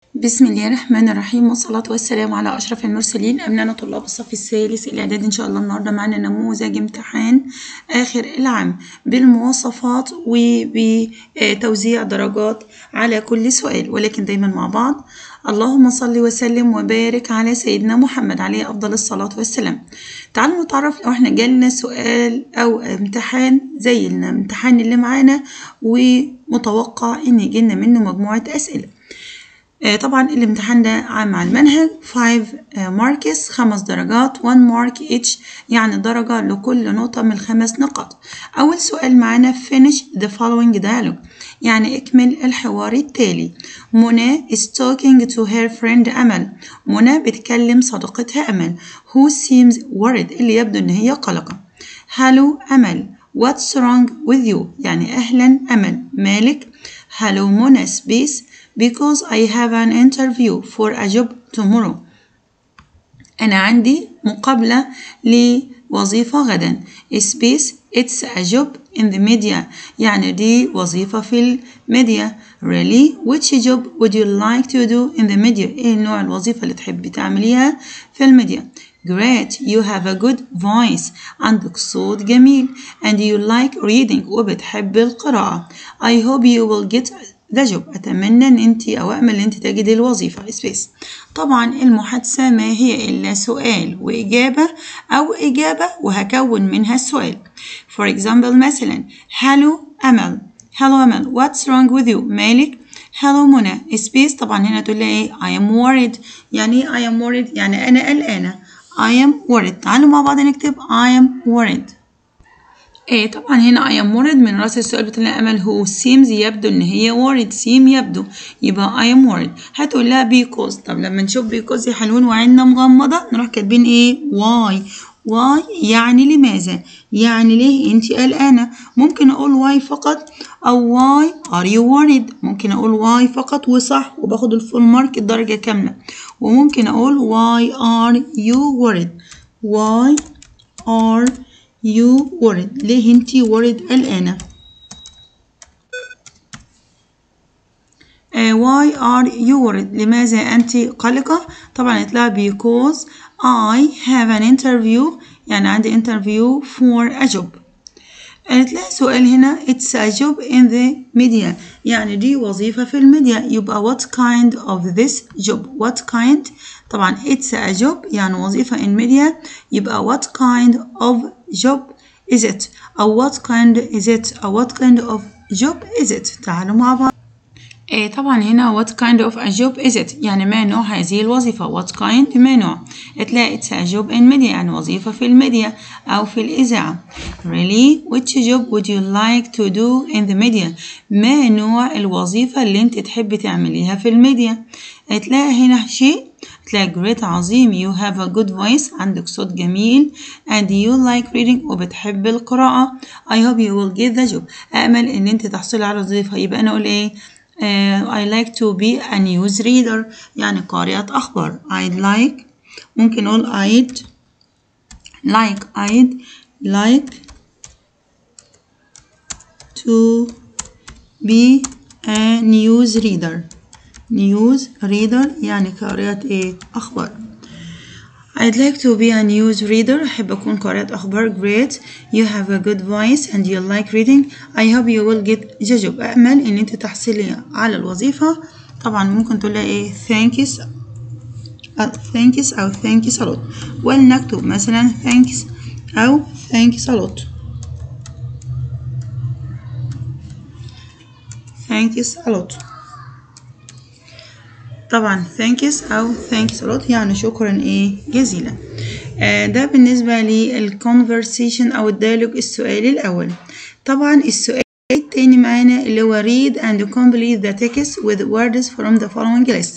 بسم الله الرحمن الرحيم والصلاة والسلام على أشرف المرسلين أبنائنا طلاب الصف الثالث الإعداد إن شاء الله النهاردة معانا نموذج امتحان آخر العام بالمواصفات وبتوزيع درجات على كل سؤال ولكن دايما مع بعض اللهم صل وسلم وبارك على سيدنا محمد عليه أفضل الصلاة والسلام تعالوا نتعرف لو احنا جالنا سؤال أو امتحان زي الامتحان اللي معانا ومتوقع إن يجيلنا منه مجموعة أسئلة آه، طبعا الامتحان ده عام على المنهج 5 ماركس خمس درجات 1 مارك each يعني درجة لكل نقطة من الخمس نقاط أول سؤال معانا finish the following dialogue يعني اكمل الحوار التالي منى is talking to her friend أمل منى بتكلم صديقتها أمل who seems worried اللي يبدو إن هي قلقة hello أمل what's wrong with you يعني أهلا أمل مالك hello منى space because I have an interview for a job tomorrow أنا عندي مقابلة لوظيفة غدا space it's a job in the media يعني دي وظيفة في الميديا really which job would you like to do in the media ايه نوع الوظيفة اللي تحبي تعمليها في الميديا Great, you have a good voice. عندك صوت جميل. And you like reading. وبتحب القراءة. I hope you will get the job. أتمنى إن أنت أو أأمل إن أنت تجدي الوظيفة. Space. طبعا المحادثة ما هي إلا سؤال وإجابة أو إجابة وهكون منها السؤال. For example مثلا Hello أمل. Hello أمل. What's wrong with you? مالك. Hello منى. Space طبعا هنا تقول لها إيه I am worried. يعني إيه I am worried؟ يعني أنا قلقانة. I am worried تعالوا مع بعض نكتب I am worried ايه طبعا هنا I am worried من راس السؤال بتاعنا امل هو seems يبدو ان هي worried seem يبدو يبقى I am worried هتقول لها because طب لما نشوف because يا حلوين وعيننا مغمضة نروح كاتبين ايه why why يعني لماذا يعني ليه انت قلقانة ممكن اقول why فقط او why are you worried ممكن اقول why فقط وصح وباخد الفول مارك الدرجة كاملة وممكن اقول why are you worried why are you worried ليه انتي worried قلقانة uh, why are you worried لماذا أنت قلقة طبعا هتلاقي because I have an interview يعني عندي interview for a job هتلاقي سؤال هنا it's a job in the media يعني دي وظيفة في الميديا يبقى what kind of this job what kind طبعا it's a job يعني وظيفة in media يبقى what kind of job is it أو what kind is it أو what kind of job is it تعالوا مع بعض إيه طبعا هنا what kind of a job is it يعني ما نوع هذه الوظيفة what kind ما نوع تلاقي it's a job in media يعني وظيفة في الميديا أو في الإذاعة really which job would you like to do in the media ما نوع الوظيفة اللي انت تحبي تعمليها في الميديا تلاقي هنا شيء تلاقي great عظيم you have a good voice عندك صوت جميل and you like reading وبتحب القراءة I hope you will get the job أأمل إن أنت تحصلي على وظيفة يبقى أنا أقول إيه uh, I like to be a news reader يعني قارئة أخبار I'd like ممكن أقول I'd like I'd like to be a news reader news reader يعني قارئة إيه أخبار I'd like to be a news reader أحب أكون قارئة أخبار great you have a good voice and you like reading I hope you will get the job أأمل إن أنت تحصلي على الوظيفة طبعا ممكن تقول لها إيه thanks thanks أو thanks a lot ولنكتب مثلا thanks أو thanks a lot thanks a lot طبعا thanks أو thanks a lot يعني شكرا إيه جزيلا آه ده بالنسبة للconversation أو الديالوج السؤال الأول طبعا السؤال التاني معانا اللي هو read and complete the text with words from the following list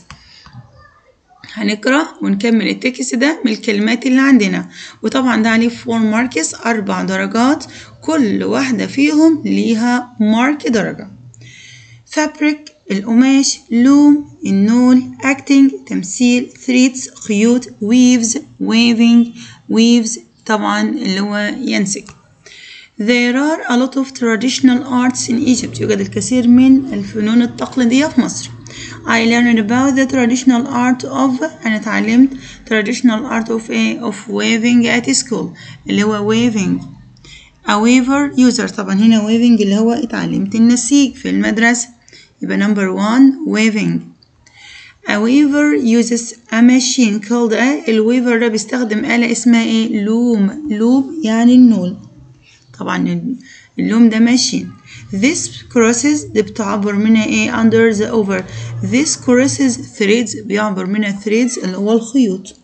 هنقرأ ونكمل التكست ده من الكلمات اللي عندنا وطبعا ده عليه 4 marks أربع درجات كل واحدة فيهم ليها مارك درجة fabric القماش لوم النول acting تمثيل threads خيوط weaves waving weaves طبعا اللي هو ينسج There are a lot of traditional arts in Egypt يوجد الكثير من الفنون التقليدية في مصر I learned about the traditional art of أنا اتعلمت traditional art of a of waving at school اللي هو waving a waver user طبعا هنا waving اللي هو اتعلمت النسيج في المدرسة يبقى number one waving A weaver uses a machine called a الويفر ده بيستخدم آلة اسمها ايه لوم لوم يعني النول طبعا اللوم ده ماشين This crosses دي بتعبر منها ايه under the over This crosses threads بيعبر منها threads اللي هو الخيوط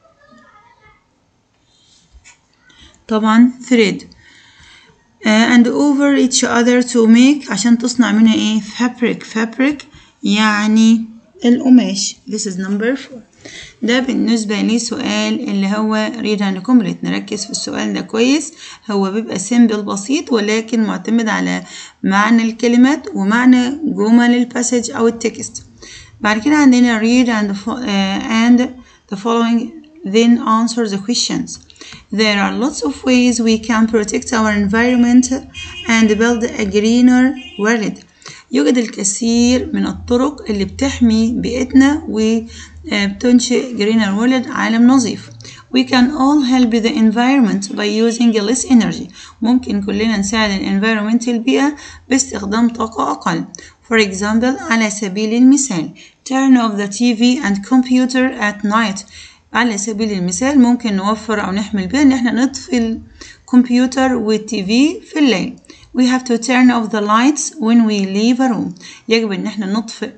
طبعا thread uh, and over each other to make عشان تصنع منها ايه fabric fabric يعني القماش this is number four ده بالنسبة لسؤال اللي هو read and complete نركز في السؤال ده كويس هو بيبقى simple بسيط ولكن معتمد على معنى الكلمات ومعنى جمل الباسج أو التكست بعد كده عندنا read and, uh, and the following then answer the questions There are lots of ways we can protect our environment and build a greener world. يوجد الكثير من الطرق اللي بتحمي بيئتنا وبتنشئ greener world عالم نظيف. We can all help the environment by using less energy. ممكن كلنا نساعد الانفيرومنت البيئة باستخدام طاقة أقل. For example على سبيل المثال turn off the TV and computer at night على سبيل المثال ممكن نوفر أو نحمل بها إن احنا نطفي الكمبيوتر والتي في في الليل. We have to turn off the lights when we leave a room. يجب إن احنا نطفئ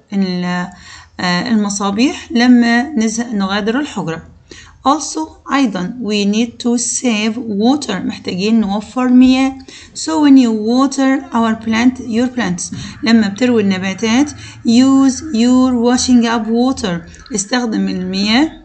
المصابيح لما نغادر الحجرة. Also أيضا we need to save water محتاجين نوفر مياه. So when you water our plant your plants لما بتروي النباتات use your washing up water استخدم المياه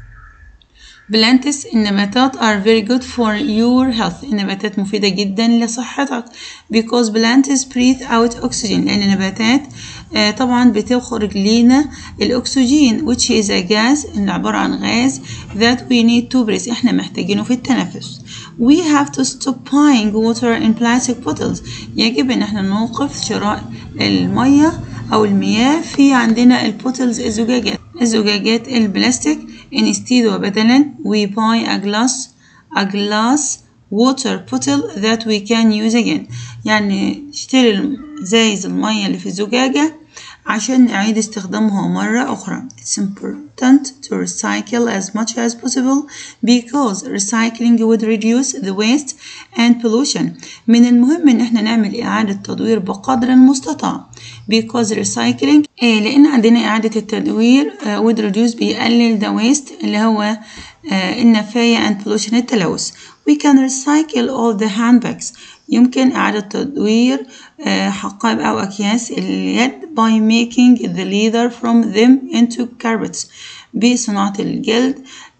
Plants النباتات are very good for your health النباتات مفيدة جدا لصحتك because plants breathe out oxygen لأن النباتات آه طبعا بتخرج لينا الأكسجين which is a gas اللي عبارة عن غاز that we need to breathe احنا محتاجينه في التنفس we have to stop buying water in plastic bottles يجب ان احنا نوقف شراء المية أو المياه في عندنا البوتلز الزجاجات الزجاجات البلاستيك instead وبدلا we buy a glass a glass water bottle that we can use again يعني نشتري زايز المية اللي في الزجاجة عشان نعيد استخدامها مرة أخرى It's important to recycle as much as possible because recycling would reduce the waste and pollution من المهم إن احنا نعمل إعادة تدوير بقدر المستطاع because recycling إيه لأن عندنا إعادة التدوير uh, would reduce بيقلل the waste اللي هو uh, النفاية and pollution التلوث we can recycle all the handbags يمكن إعادة تدوير حقائب أو أكياس اليد by making the leather from them into carpets بصناعة الجلد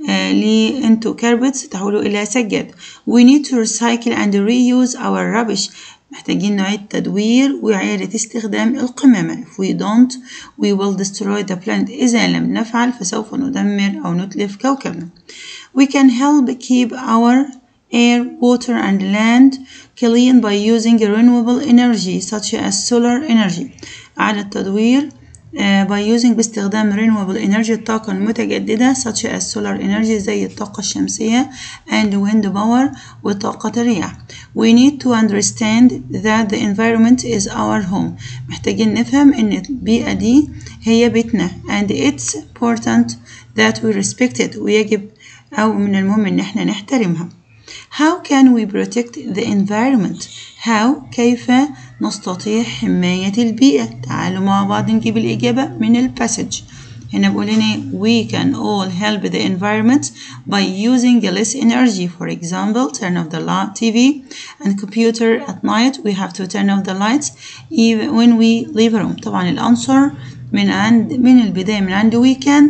ل into carpets تحوله إلى سجاد we need to recycle and reuse our rubbish محتاجين نعيد تدوير وإعادة استخدام القمامة if we don't we will destroy the planet إذا لم نفعل فسوف ندمر أو نتلف كوكبنا we can help keep our air, water and land clean by using renewable energy such as solar energy إعادة تدوير uh, by using باستخدام renewable energy الطاقة المتجددة such as solar energy زي الطاقة الشمسية and wind power وطاقة الرياح we need to understand that the environment is our home محتاجين نفهم إن البيئة دي هي بيتنا and it's important that we respect it ويجب أو من المهم إن احنا نحترمها How can we protect the environment? How كيف نستطيع حماية البيئة؟ تعالوا مع بعض نجيب الإجابة من الباسج هنا بقول لنا we can all help the environment by using less energy for example turn off the TV and computer at night we have to turn off the lights even when we leave a room طبعا الأنصر من عند من البداية من عند we can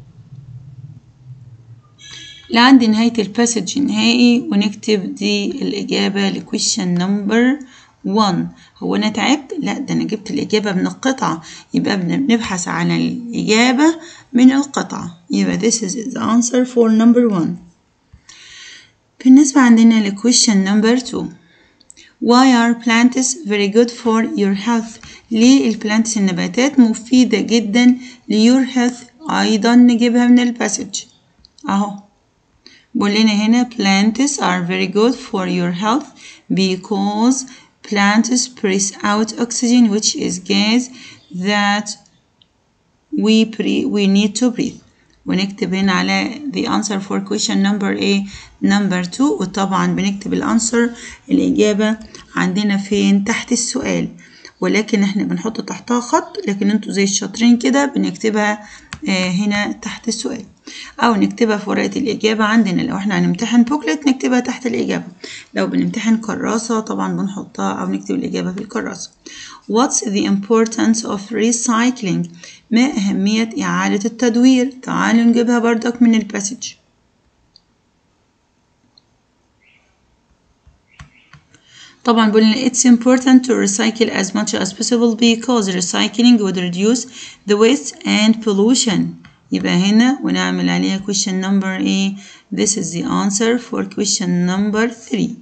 لعند نهاية الباسج النهائي ونكتب دي الإجابة لكويشن نمبر 1 هو أنا تعبت؟ لا ده أنا جبت الإجابة من القطعة يبقى بنبحث عن الإجابة من القطعة يبقى this is the answer for number 1 بالنسبة عندنا لكويشن نمبر 2 Why are plants very good for your health? ليه البلانتس النباتات مفيدة جدا ل your health أيضا نجيبها من الباسج أهو بقول لنا هنا plants are very good for your health because plants press out oxygen which is gas that we, pre we need to breathe ونكتب هنا على the answer for question number A number 2 وطبعا بنكتب الانسر الإجابة عندنا فين تحت السؤال ولكن احنا بنحط تحتها خط لكن انتوا زي الشاطرين كده بنكتبها آه هنا تحت السؤال أو نكتبها في ورقة الإجابة عندنا لو احنا هنمتحن بوكلت نكتبها تحت الإجابة لو بنمتحن كراسة طبعا بنحطها أو نكتب الإجابة في الكراسة What's the importance of recycling؟ ما أهمية إعادة التدوير؟ تعالوا نجيبها بردك من الباسج طبعا بقولنا it's important to recycle as much as possible because recycling would reduce the waste and pollution يبقى هنا ونعمل عليها question number A this is the answer for question number 3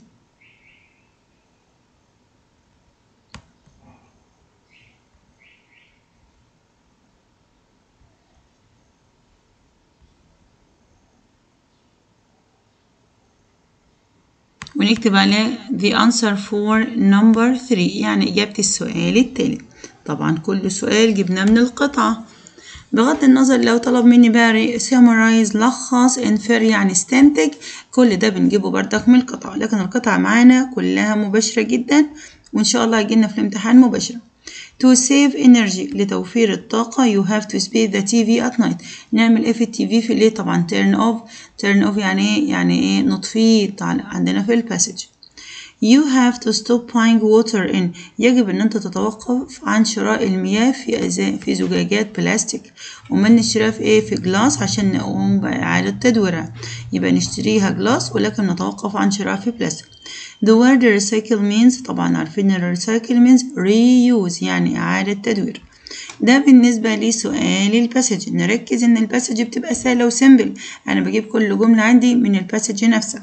ونكتب عليه the answer for number 3 يعني إجابة السؤال التالت طبعا كل سؤال جبناه من القطعة بغض النظر لو طلب مني بقى summarize لخص infer يعني استنتج كل ده بنجيبه بردك من القطعة لكن القطعة معانا كلها مباشرة جدا وإن شاء الله هيجيلنا في الامتحان مباشرة To save energy لتوفير الطاقة you have to space the TV at night نعمل ايه في التي في في الليل طبعا turn off turn off يعني ايه يعني ايه نطفيه عندنا في الباسج You have to stop buying water in يجب ان انت تتوقف عن شراء المياه في في زجاجات بلاستيك وما نشتريها في ايه في جلاس عشان نقوم بإعادة تدويرها يبقى نشتريها جلاس ولكن نتوقف عن شراء في بلاستيك The word recycle means طبعا عارفين ال recycle means reuse يعني إعادة تدوير ده بالنسبة لسؤال الباسج نركز إن الباسج بتبقى سهلة وسيمبل أنا بجيب كل جملة عندي من الباسج نفسها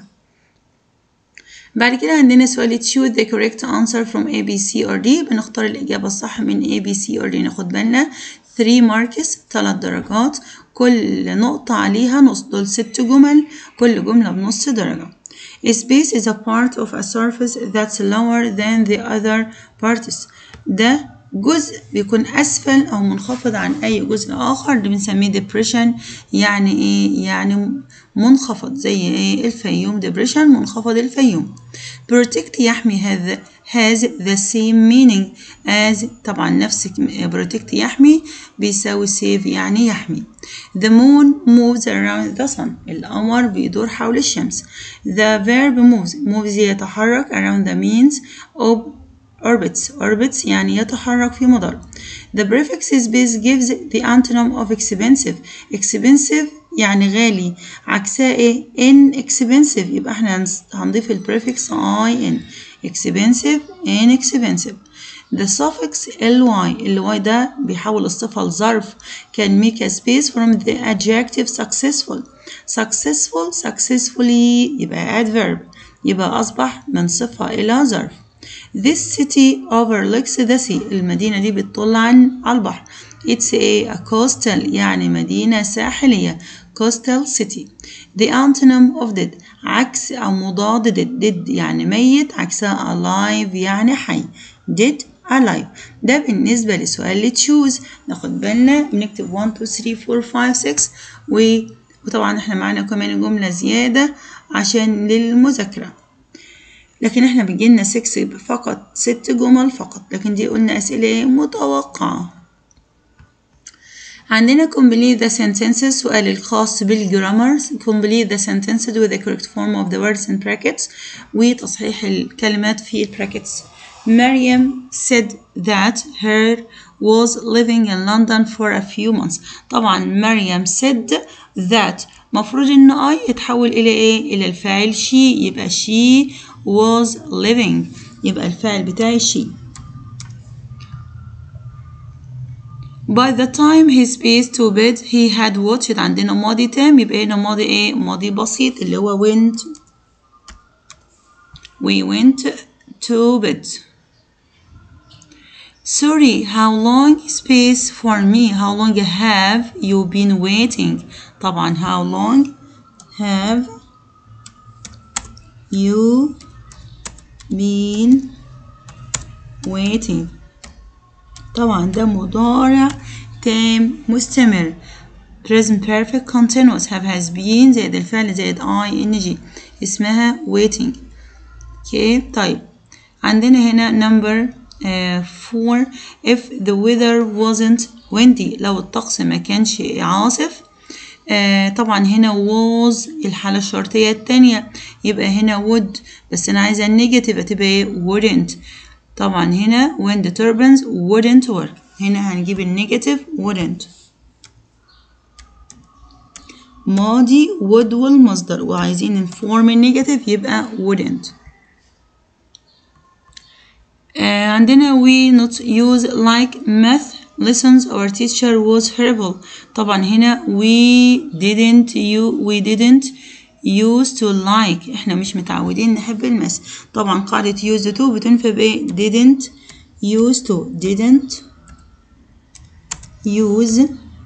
بعد كده عندنا سؤال choose the correct answer from A, B, C or D بنختار الإجابة الصح من A, B, C or D ناخد بالنا 3 marks 3 درجات كل نقطة عليها نص دول ست جمل كل جملة بنص درجة A space is a part of a surface that's lower than the other parts ده جزء بيكون أسفل أو منخفض عن أي جزء آخر ده بنسميه depression يعني إيه؟ يعني منخفض زي إيه؟ الفيوم depression منخفض الفيوم protect يحمي هذا has the same meaning as طبعا نفس protect يحمي بيساوي save يعني يحمي the moon moves around the sun القمر بيدور حول الشمس the verb moves moves يتحرك around the means of orbits orbits يعني يتحرك في مدار the prefix space gives the antonym of expensive expensive يعني غالي عكسها ايه inexpensive يبقى احنا هنضيف البريفكس in expensive inexpensive the suffix ly ly ده بيحول الصفة لظرف can make a space from the adjective successful successful successfully يبقى adverb يبقى أصبح من صفة إلى ظرف This city overlooks the sea المدينة دي بتطل عن البحر It's a, a coastal يعني مدينة ساحلية coastal city The antonym of dead عكس أو مضاد dead dead يعني ميت عكسها alive يعني حي dead alive ده بالنسبة لسؤال تشوز ناخد بالنا بنكتب 1 2 3 4 5 6 و... وطبعا احنا معانا كمان جملة زيادة عشان للمذاكرة لكن احنا بيجيلنا 6 فقط ست جمل فقط لكن دي قلنا أسئلة متوقعة عندنا complete the sentences سؤال الخاص بالجرامر complete the sentences with the correct form of the words in brackets وتصحيح الكلمات في البراكتس مريم said that her was living in London for a few months طبعا مريم said that مفروض ان I يتحول الى ايه الى الفاعل she يبقى she was living يبقى الفاعل بتاعي she By the time he spaced to bed he had watched عندنا ماضي تام يبقى هنا ماضي ايه ماضي بسيط اللي هو went we went stupid sorry how long space for me how long have you been waiting طبعا how long have you been waiting طبعا ده مضارع تام مستمر present perfect continuous have has been زائد الفعل زائد ing اسمها waiting اوكي طيب عندنا هنا number uh, four if the weather wasn't windy لو الطقس ما كانش عاصف آه طبعا هنا was الحالة الشرطية التانية يبقى هنا would بس أنا عايزة النيجاتيف هتبقى wouldn't طبعا هنا when the turbines wouldn't work هنا هنجيب النيجاتيف wouldn't ماضي would والمصدر وعايزين نفورم النيجاتيف يبقى wouldn't آه عندنا we not use like math lessons our teacher was horrible طبعا هنا we didn't you we didn't used to like احنا مش متعودين نحب المس طبعا قاعدة used to بتنفى ب didn't used to didn't use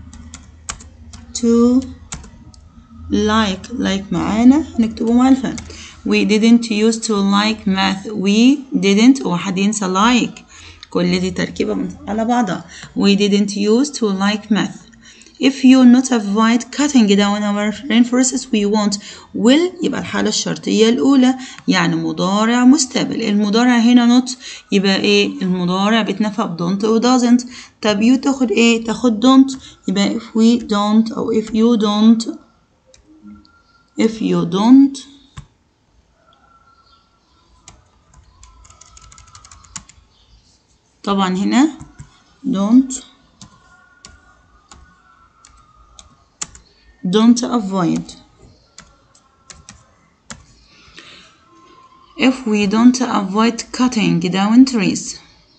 to like like معانا هنكتبه مع الفعل we didn't used to like math we didn't وحد ينسى like كل دي تركيبة على بعضها we didn't used to like math if you not avoid cutting down our rainforests we won't will يبقى الحالة الشرطية الأولى يعني مضارع مستقبل المضارع هنا not يبقى إيه المضارع بيتنفى ب don't و doesn't طب you تاخد إيه تاخد don't يبقى if we don't أو if you don't if you don't طبعا هنا don't don't avoid if we don't avoid cutting down trees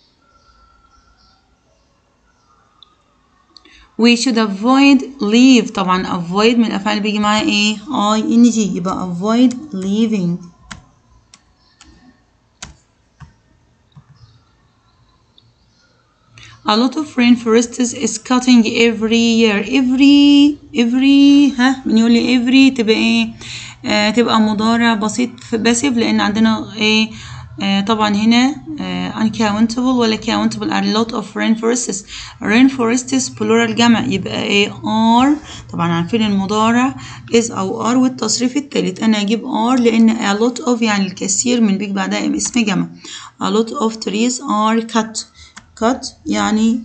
we should avoid leave طبعا avoid من الأفعال اللي بيجي معاها ايه ing يبقى avoid leaving A lot of rainforests is cutting every year every every ها بنقول لي every تبقى ايه آه تبقى مضارع بسيط باسيف لان عندنا ايه آه طبعا هنا آه uncountable ولا countable are a lot of rainforests rainforests plural جمع يبقى ايه are طبعا عارفين المضارع is او are والتصريف التالت انا اجيب are لان a lot of يعني الكثير من بيجي بعدها اسم جمع a lot of trees are cut cut يعني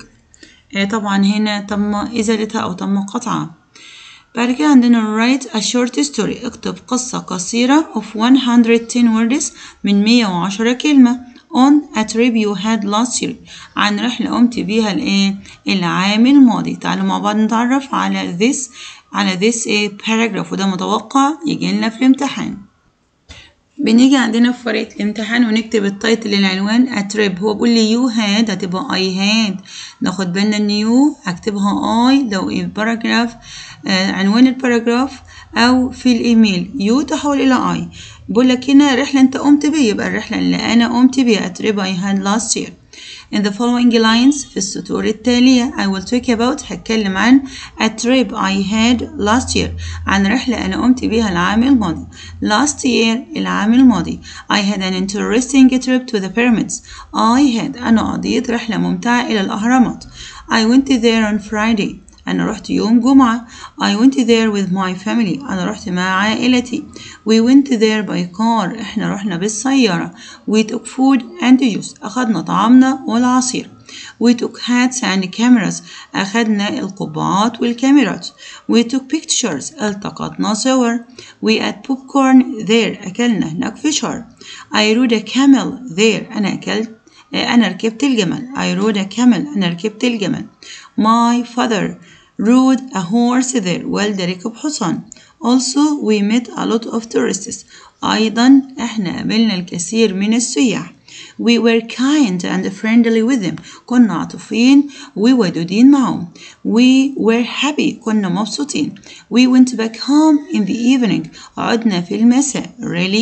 طبعا هنا تم إزالتها أو تم قطعها بعد كده عندنا write a short story اكتب قصة قصيرة of 110 words من 110 كلمة on a trip you had last year عن رحلة قمت بيها الإيه العام الماضي تعالوا مع بعض نتعرف على this على this إيه paragraph وده متوقع يجي لنا في الامتحان بنيجي عندنا في ورقة الامتحان ونكتب التايتل العنوان اتريب هو بيقول لي يو هاد هتبقى اي هاد ناخد بالنا ان يو هكتبها اي لو الباراجراف آه عنوان الباراجراف او في الايميل يو تحول الى اي بقول لك هنا رحلة انت قمت بيها يبقى الرحلة اللي انا قمت بيها اتريب اي هاد لاست year In the following lines في السطور التالية I will talk about هتكلم عن a trip I had last year عن رحلة أنا قمت بيها العام الماضي last year العام الماضي I had an interesting trip to the pyramids I had أنا قضيت رحلة ممتعة إلى الأهرامات I went there on Friday أنا رحت يوم جمعة I went there with my family أنا رحت مع عائلتي We went there by car إحنا رحنا بالسيارة We took food and juice أخدنا طعامنا والعصير We took hats and cameras أخدنا القبعات والكاميرات We took pictures التقطنا صور We ate popcorn there أكلنا هناك فشار I rode a camel there أنا أكلت أنا ركبت الجمل I rode a camel أنا ركبت الجمل My father rode a horse there والدي ركب حصان Also we met a lot of tourists أيضا احنا قابلنا الكثير من السياح We were kind and friendly with them كنا عاطفين وودودين معهم We were happy كنا مبسوطين We went back home in the evening عدنا في المساء Really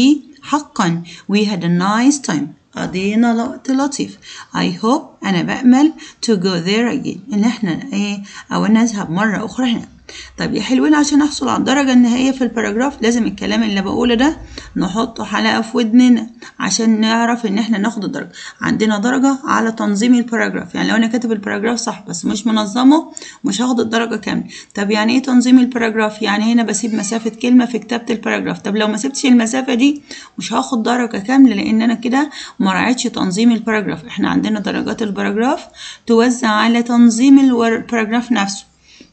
حقا we had a nice time قضينا وقت لطيف I hope أنا بأمل to go there again إن إحنا إيه أو نذهب مرة أخرى هناك طيب يا حلوين عشان أحصل على الدرجة النهائية في الباراجراف لازم الكلام اللي بقوله ده نحطه حلقة في ودننا عشان نعرف إن إحنا ناخد الدرجة عندنا درجة على تنظيم الباراجراف يعني لو أنا كاتب الباراجراف صح بس مش منظمه مش هاخد الدرجة كاملة طب يعني إيه تنظيم الباراجراف يعني هنا بسيب مسافة كلمة في كتابة الباراجراف طب لو ما سبتش المسافة دي مش هاخد درجة كاملة لأن أنا كده ما راعيتش تنظيم الباراجراف إحنا عندنا درجات الباراجراف توزع على تنظيم الباراجراف نفسه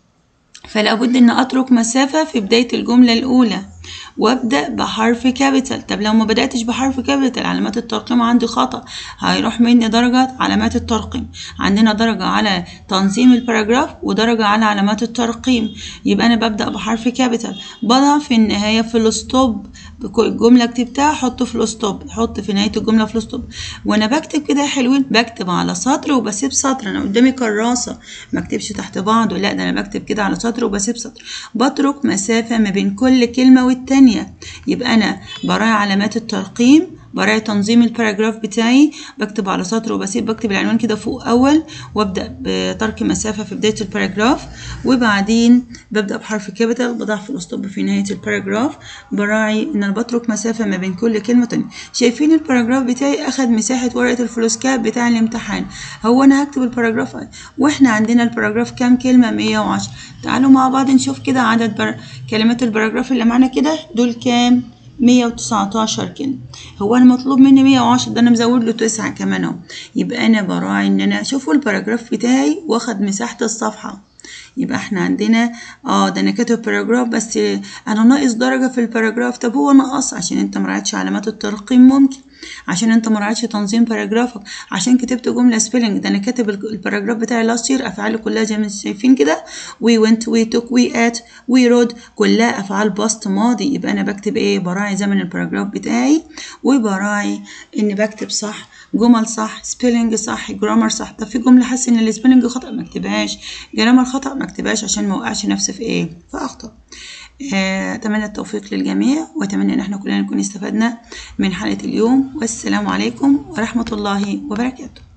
فلا بد ان اترك مسافه في بدايه الجمله الاولى وابدا بحرف كابيتال طب لو ما بداتش بحرف كابيتال علامات الترقيم عندي خطا هيروح مني درجه علامات الترقيم عندنا درجه على تنظيم الباراجراف ودرجه على علامات الترقيم يبقى انا ببدا بحرف كابيتال بضع في النهايه في الستوب الجمله كتبتها احط في الستوب احط في نهايه الجمله في الستوب وانا بكتب كده يا حلوين بكتب على سطر وبسيب سطر انا قدامي كراسه ما اكتبش تحت بعض لا ده انا بكتب كده على سطر وبسيب سطر بترك مسافه ما بين كل كلمه والتانيه يبقى انا براعي علامات الترقيم براعي تنظيم الباراجراف بتاعي بكتب على سطر وبسيب بكتب العنوان كده فوق اول وابدا بترك مسافه في بدايه الباراجراف وبعدين ببدا بحرف كابيتال بضع في الاسطوب في نهايه الباراجراف براعي ان انا بترك مسافه ما بين كل كلمه تانية شايفين الباراجراف بتاعي اخد مساحه ورقه الفلوسكاب بتاع الامتحان هو انا هكتب الباراجراف واحنا عندنا الباراجراف كام كلمه 110 تعالوا مع بعض نشوف كده عدد بر... كلمات الباراجراف اللي معانا كده دول كام 119 كلمة هو انا مطلوب مني 110 ده انا مزود له 9 كمان اهو يبقى انا براعي ان انا اشوفوا الباراجراف بتاعي واخد مساحة الصفحة يبقى احنا عندنا اه ده انا كاتب باراجراف بس انا ناقص درجة في الباراجراف طب هو نقص عشان انت مراعيتش علامات الترقيم ممكن عشان انت مراعيتش تنظيم باراجرافك عشان كتبت جمله سبيلنج ده انا كاتب الباراجراف بتاعي لاست يير افعاله كلها زي ما انتم شايفين كده وي went وي توك وي ات وي رود كلها افعال باست ماضي يبقى انا بكتب ايه براعي زمن الباراجراف بتاعي وبراعي اني بكتب صح جمل صح سبيلنج صح جرامر صح طب في جمله حاسه ان السبيلنج خطا ما اكتبهاش جرامر خطا ما اكتبهاش عشان ما اوقعش نفسي في ايه في اخطاء أتمنى التوفيق للجميع وأتمنى إن احنا كلنا نكون استفدنا من حلقة اليوم والسلام عليكم ورحمة الله وبركاته